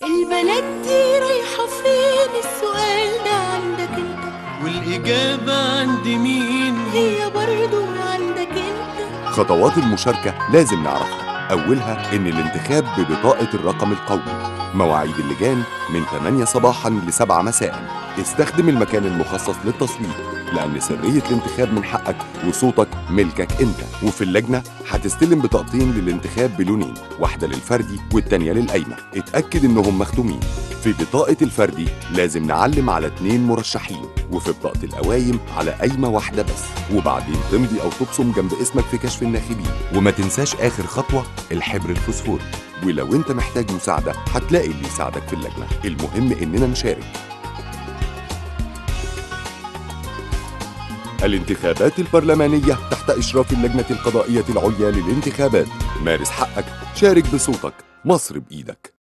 البنات دي رايحة فين السؤال ده عندك انت والإجابة عند مين هي برضو عندك انت خطوات المشاركة لازم نعرفها أولها إن الانتخاب ببطاقة الرقم القومي مواعيد اللجان من 8 صباحا ل 7 مساء استخدم المكان المخصص للتصويت لأن سرية الانتخاب من حقك وصوتك ملكك أنت وفي اللجنة هتستلم بطاقتين للانتخاب بلونين واحدة للفردي والتانية للقايمة اتأكد إنهم مختومين في بطاقة الفردي لازم نعلم على اتنين مرشحين وفي بطاقة القوايم على قايمة واحدة بس وبعدين تمضي أو تبصم جنب اسمك في كشف الناخبين وما تنساش آخر خطوة الحبر الفوسفوري ولو انت محتاج مساعدة هتلاقي اللي يساعدك في اللجنة المهم إننا نشارك الانتخابات البرلمانية تحت إشراف اللجنة القضائية العليا للانتخابات مارس حقك شارك بصوتك مصر بإيدك